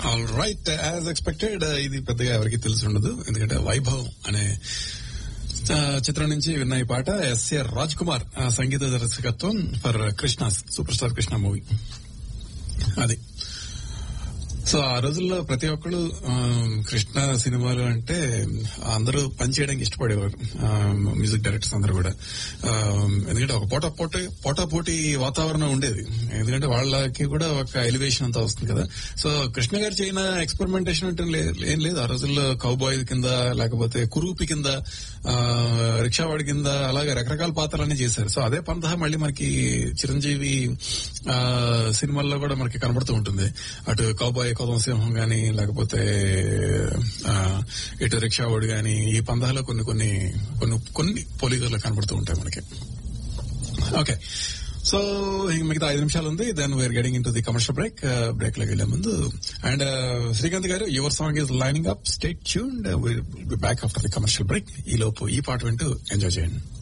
all right as expected ఇది పెద్దగా ఎవరికి తెలిసి ఉండదు ఎందుకంటే వైభవ్ అనే ఆ, చిత్రం నుంచి విన్న ఈ పాట ఎస్ఏ రాజ్ కుమార్ ఆ, సంగీత దర్శకత్వం for Krishna super star Krishna movie అది సో ఆ రోజుల్లో ప్రతి ఒక్కళ్ళు ఆ, కృష్ణ సినిమాలు అంటే అందరూ పనిచేయడానికి ఇష్టపడేవారు ఆ, మ్యూజిక్ డైరెక్టర్స్ అందరూ కూడా ఆ, ఎందుకంటే ఒక పోటా పోటీ పోటా పోటీ వాతావరణం ఉండేది ఎందుకంటే వాళ్ళకి కూడా ఒక ఎలివేషన్ అంతా వస్తుంది కదా సో కృష్ణ గారు చేయన ఎక్స్పెరిమెంటేషన్ అంటే లే- ఏం లేదు ఆ రోజుల్లో కౌబాయ్ కింద లేకపోతే కురూపి కింద ఆ, రిక్షావాడి కింద అలాగే రకరకాల పాత్రలన్నీ చేశారు సో అదే పంతహ మళ్ళీ మనకి చిరంజీవి ఆ, సినిమాల్లో కూడా మనకి కనబడుతూ ఉంటుంది అటు కౌబాయ్ కొదం సింహం గాని లేకపోతే ఆ, ఇటు రిక్షావాడు గాని ఈ పందాలో కొన్ని కొన్ని కొన్ని కొన్ని పోలీసులు కనబడుతూ ఉంటాయి మనకి ఓకే సో మిగతా ఐదు నిమిషాలు ఉంది then we are getting into the commercial break break లోకి వెళ్లే ముందు and Srikanth garu your song is lining up stay tuned back after the commercial break ఈ లోపు ఈ పాట వింటూ ఎంజాయ్ చేయండి